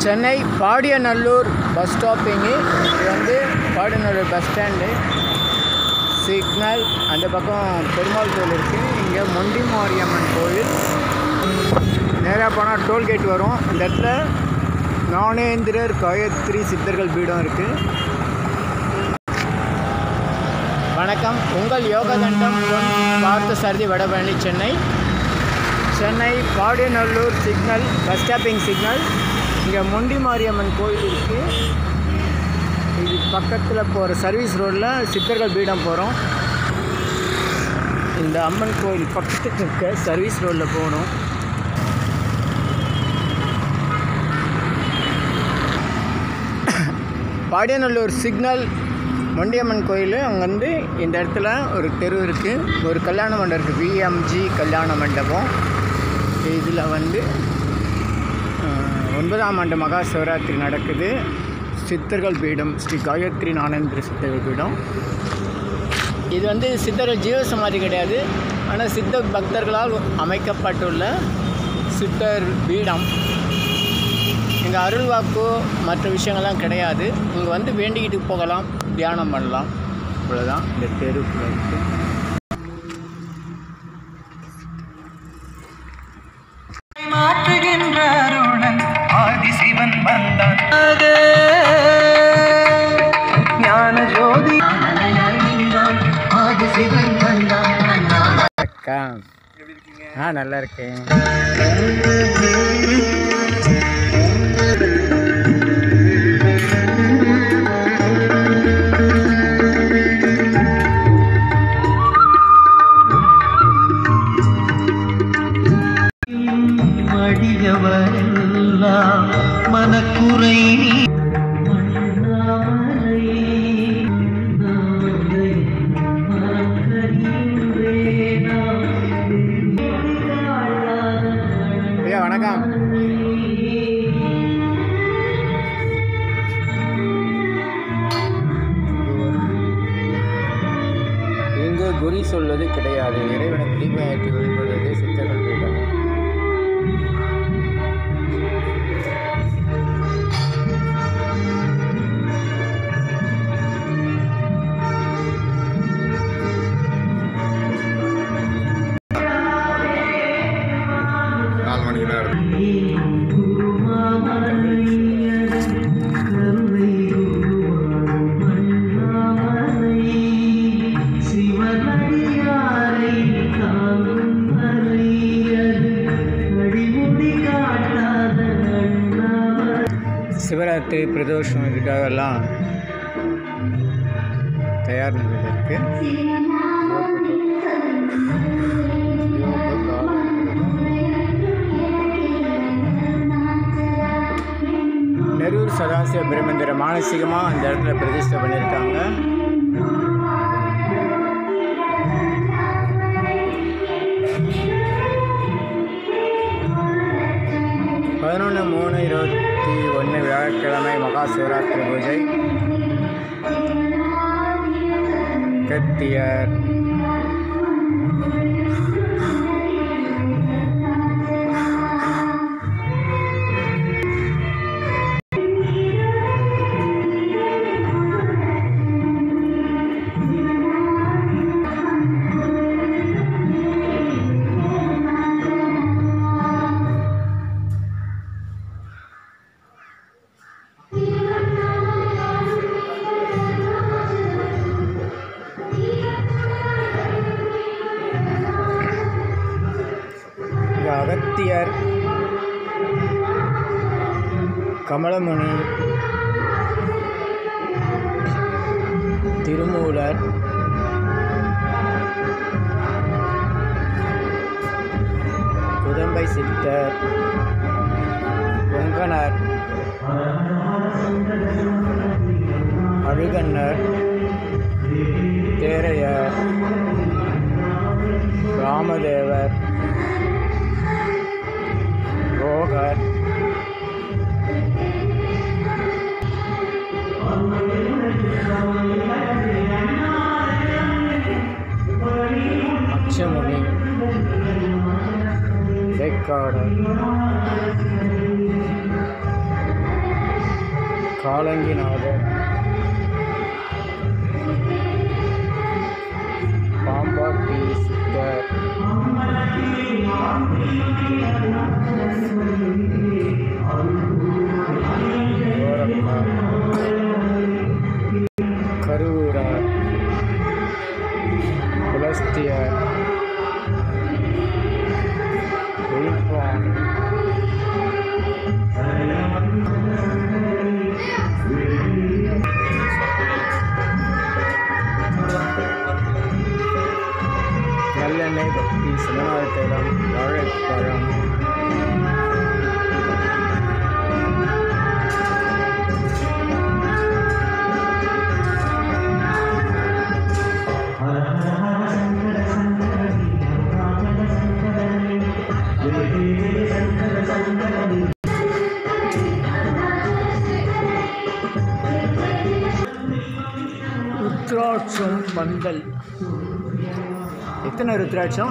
Chennai Padiyanallur bus stopping இது வந்து Padiyanallur bus stand signal அந்த பக்கம் பெருமாள் கோயில் இருக்குது இங்கே மொண்டி மாரியம்மன் கோயில் நேராக போனால் டோல்கேட் வரும் இந்த இடத்துல ஞானேந்திரர் காயத்ரி சித்தர்கள் பீடம் இருக்குது வணக்கம் உங்கள் யோகதண்டம் Pon Parthasarathy Vadapalani Chennai Chennai Padiyanallur signal bus stopping signal இங்கே மொண்டி மாரியம்மன் கோயில் இருக்குது இது பக்கத்தில் போகிற சர்வீஸ் ரோட்டில் சித்தர்கள் பீடம் போகிறோம் இந்த அம்மன் கோயில் பக்கத்துக்கு இருக்க சர்வீஸ் ரோட்டில் போகணும் பாடியநல்லூர் சிக்னல் மொண்டியம்மன் கோயில் அங்கே வந்து இந்த இடத்துல ஒரு தெரு இருக்குது ஒரு கல்யாண மண்டபம் இருக்குது விஎம்ஜி கல்யாண மண்டபம் இதில் வந்து அஹ், ஒன்பதாம் ஆண்டு மகா சிவராத்திரி நடக்குது சித்தர்கள் பீடம் ஸ்ரீ காயத்ரி ஞானேந்திர சித்தர்கள் பீடம் இது வந்து சித்தர்கள் ஜீவசமாதி கிடையாது ஆனால் சித்த பக்தர்களால் அமைக்கப்பட்டுள்ள சித்தர் பீடம் இங்கே அருள்வாக்கு மற்ற விஷயங்கள்லாம் கிடையாது இங்கே வந்து வேண்டிக்கிட்டு போகலாம் தியானம் பண்ணலாம் இவ்வளோதான் இந்த தெருக்குள்ள இருக்குது மாற்றுகின்ற அருணன் ஆதிசிவன் வந்தான் ஞான ஜோதி ஆதிசிவன் வந்தான் அக்கா ஆ நல்லா இருக்கேன் மடியவரெல்லாம் மனக்குறை நீ ஐயா வணக்கம் இங்கு குறி சொல்வது கிடையாது இறைவனுக்கு தீபம் ஏற்றி வழிபடுவது சித்தர்கள் பீடம் நாலு மணிக்கு தான் இருக்கும் சிவனடியாரை காணும் அறையது அடிமுடி காட்டாத அண்ணாவர் சிவராத்திரி பிரதோஷம் இதுக்காக எல்லாம் தயார் நிலையில் இருக்கு நெரூர் சதாசிவ பிரமேந்திர மானசீகமாக இந்த இடத்துல பிரதிஷ்டை பண்ணியிருக்காங்க பதினொன்று மூணு இருபத்தி ஒன்று வியாழக்கிழமை மகா சிவராத்திரி பூஜை கத்தியர் இங்க அகத்தியர் கமலமுனி திருமூலர் குதம்பை சித்தர் கொங்கணர் அழுகண்ணர் தேரையர் ராமதேவர் ரோகர் அச்சமுனி வேக்காடர் காலங்கிநாதர் பாம்பாட்டி சித்தர் கோரப்பா கருவூரார் புலஸ்தியர் விழுப்பான் நல்லெண்ணெய் பக்தி சிவநாத தைலம் வாழைப்பழம் ருத்ராட்சம் பந்தல் எத்தனை ருத்ராட்சம்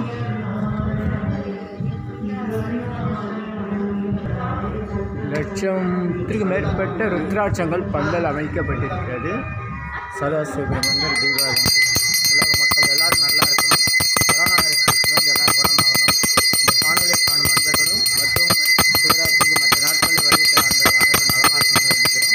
லட்சத்திற்கு மேற்பட்ட ருத்ராட்சங்கள் பந்தல் அமைக்கப்பட்டிருக்கிறது சதாசிவபிரமங்கர் தீபாவளி உலக மக்கள் எல்லாரும் நல்லா இருக்கணும் கொரோனா வைரஸ் எல்லாரும் குணமாகணும் இந்த காணொலியை காணும் அன்பர்களும் மற்றும் சிவராத்திரிக்கு மற்ற நாட்களில் வருகை தர அன்பர்கள் அனைவரும் நலமாக இருக்கணும்னு வேண்டிக்கிறோம்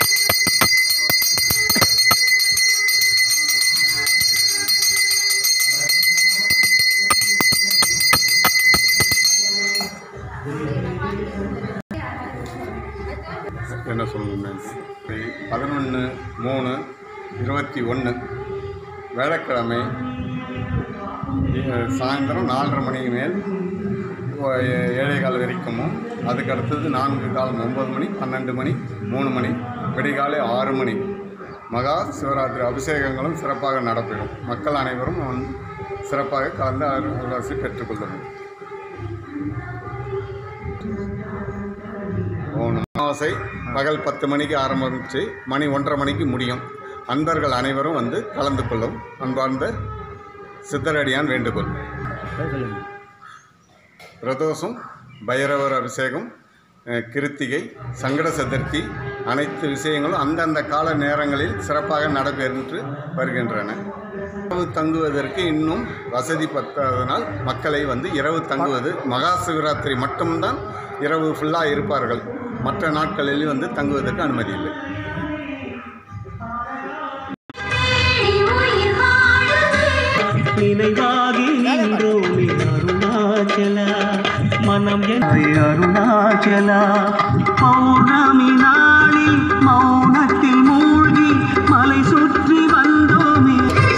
என்ன சொல்லணும் பதினொன்று மூணு இருபத்தி ஒன்று வேலைக்கிழமை அஹ், சாயந்தரம் நாலரை மணிக்கு மேல் ஒ- ஏ- ஏழே கால் வரைக்கும் அதுக்கு அடுத்தது நான்கு காலம் ஒம்பது மணி பன்னெண்டு மணி மூணு மணி விடிகாலை ஆறு மணி மகா சிவராத்திரி அபிஷேகங்களும் சிறப்பாக நடைபெறும் மக்கள் அனைவரும் வந்து சிறப்பாக கலந்து அருளாசி பெற்றுக்கொள்ளவும் ஓணம் அமாவாசை பகல் பத்து மணிக்கு ஆரம்பித்து மணி ஒன்றரை மணிக்கு முடியும் அன்பர்கள் அனைவரும் வந்து கலந்து கொள்ளும் அன்பார்ந்த சித்தரடியான் வேண்டுகோள் பிரதோஷம் பைரவர் அபிஷேகம் அஹ், கிருத்திகை சங்கட சதுர்த்தி அனைத்து விஷயங்களும் அந்தந்த கால நேரங்களில் சிறப்பாக நடைபெற்று வருகின்றன இரவு தங்குவதற்கு இன்னும் வசதி பத்தாதனால் மக்களை வந்து இரவு தங்குவது மகா சிவராத்திரி மட்டும்தான் இரவு ஃபுல்லாக இருப்பார்கள் மற்ற நாட்களில் வந்து தங்குவதற்கு அனுமதி இல்லை நினைவாகி நின்றோமே அருணாச்சலா மனம் என் அருணாச்சலா பௌர்ணமி நாளில் மௌனத்தில் மூழ்கி மலை சுற்றி வந்தோமே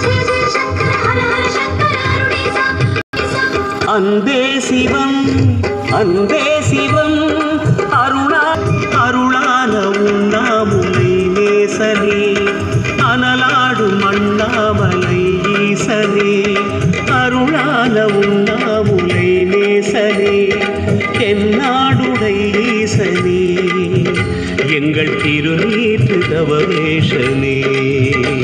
அன்பே சிவம் அன்பே சிவம் அருளா அருளான உண்ணாமுலை நேசனே அனலாடும் அண்ணாமலை ஈசனே அருளான உண்ணாமுலை நேசனே தென்னாடுடை ஈசனே எங்கள் திருநீற்று தவவேஷனே